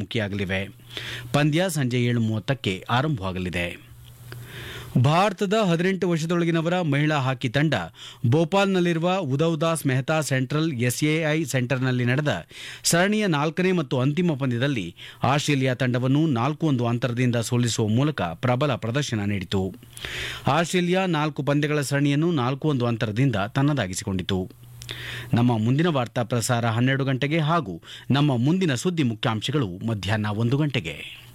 ಮುಖಾಮುಖಿಯಾಗಲಿವೆ ಪಂದ್ಯ ಸಂಜೆ ಏಳು ಮೂವತ್ತಕ್ಕೆ ಆರಂಭವಾಗಲಿದೆ ಭಾರತದ ಹದಿನೆಂಟು ವರ್ಷದೊಳಗಿನವರ ಮಹಿಳಾ ಹಾಕಿ ತಂಡ ಭೋಪಾಲ್ನಲ್ಲಿರುವ ಉದವ್ ದಾಸ್ ಮೆಹ್ತಾ ಸೆಂಟ್ರಲ್ ಎಸ್ಎಐ ಸೆಂಟರ್ನಲ್ಲಿ ನಡೆದ ಸರಣಿಯ ನಾಲ್ಕನೇ ಮತ್ತು ಅಂತಿಮ ಪಂದ್ಯದಲ್ಲಿ ಆಸ್ಟ್ರೇಲಿಯಾ ತಂಡವನ್ನು ನಾಲ್ಕು ಒಂದು ಅಂತರದಿಂದ ಸೋಲಿಸುವ ಮೂಲಕ ಪ್ರಬಲ ಪ್ರದರ್ಶನ ನೀಡಿತು ಆಸ್ಟ್ರೇಲಿಯಾ ನಾಲ್ಕು ಪಂದ್ಯಗಳ ಸರಣಿಯನ್ನು ನಾಲ್ಕು ಒಂದು ಅಂತರದಿಂದ ತನ್ನದಾಗಿಸಿಕೊಂಡಿತು ನಮ್ಮ ಮುಂದಿನ ವಾರ್ತಾ ಪ್ರಸಾರ ಹನ್ನೆರಡು ಗಂಟೆಗೆ ಹಾಗೂ ನಮ್ಮ ಮುಂದಿನ ಸುದ್ದಿ ಮುಖ್ಯಾಂಶಗಳು ಮಧ್ಯಾಹ್ನ ಒಂದು ಗಂಟೆಗೆ